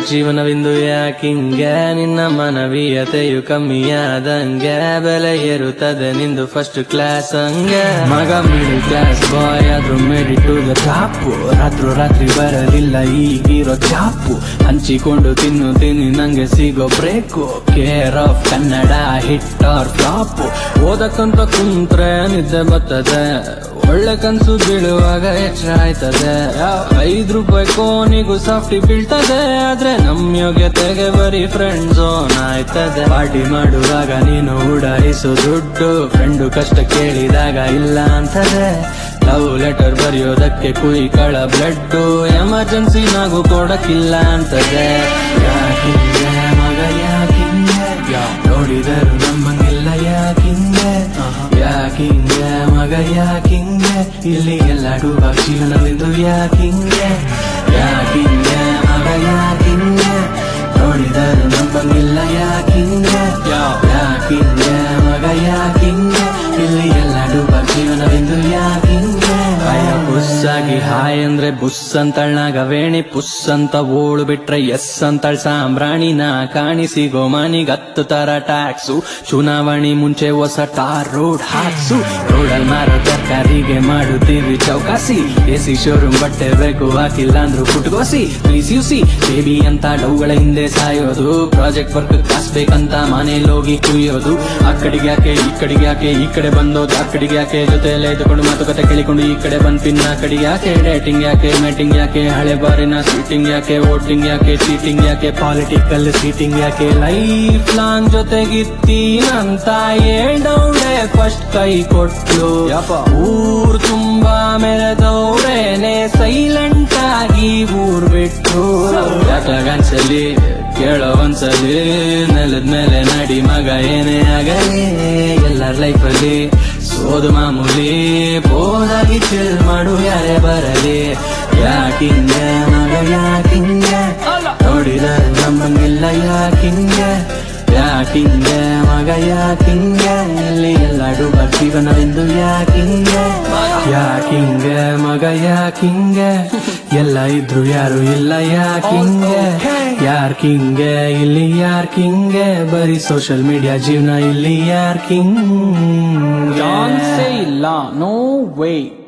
ಜೀವನವಿಂದು ಯಾಕಿಂಗೆ ನಿನ್ನ ಮಾನವೀಯತೆಯು ಕಮ್ಮಿಯಾದಂಗೆ ಬೆಲೆ ಏರುತ್ತದೆ ನಿಂದು ಫಸ್ಟ್ ಕ್ಲಾಸ್ ಹಂಗೆ ಮಗ ಮಿಡಲ್ ಕ್ಲಾಸ್ ಬಾಯ್ ಆದ್ರೂ ಮೇಡಿ ಟು ದ ಟಾಪು ರಾತ್ರು ರಾತ್ರಿ ಬರಲಿಲ್ಲ ಈಗಿರೋ ಚಾಪು ಹಂಚಿಕೊಂಡು ತಿನ್ನು ತಿನ್ನಿ ನಂಗೆ ಸಿಗೋ break care of Kannada hit or flop ಓದಕ್ಕಂತ ಕುಂತ್ರೆ ನಿದ್ದೆ ಬರ್ತದೆ ಒಳ್ಳೆ ಕನ್ಸು ಬೀಳುವಾಗ ಎಚ್ಚರ ಆಯ್ತದೆ ಐದ್ ರೂಪಾಯಿ ಕೋನಿಗೂ ಸಾಫ್ಟಿ ಬೀಳ್ತದೆ ಆದ್ರೆ ನಮ್ ಯೋಗ್ಯತೆಗೆ ಬರೀ ಫ್ರೆಂಡ್ ಝೋನ್ ಆಯ್ತದೆ ಪಾರ್ಟಿ ಮಾಡುವಾಗ ನೀನು ಉಡಾಯಿಸು ದುಡ್ಡು ಫ್ರೆಂಡು ಕಷ್ಟ ಕೇಳಿದಾಗ ಇಲ್ಲ ಅಂತದೆ ಲವ್ ಲೆಟರ್ ಬರೆಯೋದಕ್ಕೆ ಕುಯ್ಕಳ ಬ್ಲಡ್ ಎಮರ್ಜೆನ್ಸಿ ನಾಗು ಕೊಡಕ್ಕಿಲ್ಲ ಅಂತದೆ ಯಾಕಿಂಗೆ ಮಗ ಯಾಕಿಂಗೆ ನೋಡಿದರು ನಮ್ಮಂಗಿಲ್ಲ ಯಾಕಿಂಗೆ ಯಾಕಿಂಗೆ ಮಗ ಯಾಕಿಂಗೆ ಇಲ್ಲಿ ಎಲ್ಲ ಡೂಬ ಜೀವನವಿಂದು ಯಾಕಿಂಗೆ ಯಾಕಿಂಗೆ ಮಗ ಯಾಕಿಂಗೆ ನೋಡಿದರು ನಮ್ಮಂಗಿಲ್ಲ ಯಾಕಿಂಗೆ ಯಾಕಿಂಗೆ ಮಗ ಯಾಕಿಂಗೆ ಇಲ್ಲಿ ಎಲ್ಲ ಡೂಬ ಜೀವನವಿಂದು ಯಾಕಿಂಗೆ ಭಯ ಬುಸ್ಸಾಗಿ ಹಾಯ್ ಅಂದ್ರೆ ಬುಸ್ ಅಂತಳ್ನಾಗ ವೇಣಿ ಪುಸ್ ಅಂತ ಓಳು ಬಿಟ್ರೆ ಎಸ್ ಅಂತಳ್ ಸಾಂಬ್ರಾಣಿನ ಕಾಣಿಸಿಗೋ ಮನಿಗ್ ಹತ್ತು ತರ ಟ್ಯಾಕ್ಸು ಚುನಾವಣೆ ಮುಂಚೆ ಹೊಸ ಟಾರ್ ರೋಡ್ ಹಾಕ್ಸು ರೋಡಲ್ ಮಾರೋ ತರಕಾರಿಗೆ ಮಾಡುತ್ತೀವಿ ಚೌಕಾಸಿ ಎಸಿ ಶೋರೂಮ್ ಬಟ್ಟೆ ಬೇಕು ಹಾಕಿಲ್ಲ ಅಂದ್ರು ಪುಟ್ಗೋಸಿ ಪ್ಲೀಸ್ ಸಿ ಬೇಬಿ ಅಂತ ಡೌಗಳ ಹಿಂದೆ ಸಾಯೋದು ಪ್ರಾಜೆಕ್ಟ್ ವರ್ಕ್ ಕಾಸ್ಬೇಕಂತ ಮನೇಲಿ ಹೋಗಿ ಕುಯ್ಯೋದು ಆ ಕಡೆಗೆ ಯಾಕೆ ಈ ಕಡೆಗೆ ಯಾಕೆ ಈ ಕಡೆ ಬಂದೋದು ಆ ಕಡೆಗೆ ಯಾಕೆ ಜೊತೆಯಲ್ಲೇ ಇದ್ದುಕೊಂಡು ಮಾತುಕತೆ ಕೇಳಿಕೊಂಡು ಈ ಕಡೆ ಬಂದ್ ಪಿನ್ನ ಆ ಕಡೆಗೆ ಯಾಕೆ ಡೇಟಿಂಗ್ ಯಾಕೆ ಮ್ಯಾಟಿಂಗ್ ಯಾಕೆ ಹಳೆ ಬಾರಿನ ಸೀಟಿಂಗ್ ಯಾಕೆ ವೋಟಿಂಗ್ ಯಾಕೆ ಚೀಟಿಂಗ್ ಯಾಕೆ ಪಾಲಿಟಿಕಲ್ ಸೀಟಿಂಗ್ ಯಾಕೆ ಲೈಫ್ ಲಾಂಗ್ ಜೊತೆಗಿತ್ತೀನಂತ ಹೇಳ್ದವ್ರೆ ಫಸ್ಟ್ ಕೈ ಕೊಟ್ಲು ಊರ್ ತುಂಬಾ ಮೆರೆದವ್ರೇನೆ ಸೈಲೆಂಟ್ ಆಗಿ ಊರ್ ಬಿಟ್ಟು ಯಾಕಾಗನ್ಸಲಿ ಕೇಳೋ ಒಂದ್ಸಲಿ ನೆಲದ ಮೇಲೆ ನಡಿ ಮಗ ಏನೇ ಆಗಲಿ ಎಲ್ಲರ ಲೈಫಲ್ಲಿ ಸೋದು ಮಾಮೂಲಿ ಬೋದಾಗಿ ಚಿಲ್ ಮಾಡು ಯಾರೇ ಬರಲಿ ಯಾಕಿಂಗೆ ಮಗ ಯಾಕಿಂಗೆ ನೋಡಿದರೆ ನಮ್ಮಂಗಿಲ್ಲ ಯಾಕಿಂಗೆ ಯಾಕಿಂಗೆ ಮಗ ಯಾಕಿಂಗೆ ಇಲ್ಲಿ ಎಲ್ಲ ಡುಬ ಜೀವನವೆಂದು ಯಾಕಿಂಗೆ ಯಾಕಿಂಗೆ ಮಗ ಯಾಕಿಂಗೆ ಎಲ್ಲ ಇದ್ರು ಯಾರು ಇಲ್ಲ ಯಾಕಿಂಗೆ ಯಾರ್ ಕಿಂಗೆ ಇಲ್ಲಿ ಯಾರ್ ಕಿಂಗೆ ಬರೀ ಸೋಷಿಯಲ್ ಮೀಡಿಯಾ ಜೀವನ ಇಲ್ಲಿ ಯಾರ್ ಕಿಂಗ್ ಚಾನ್ಸೇ ಇಲ್ಲ ನೋ ವೇ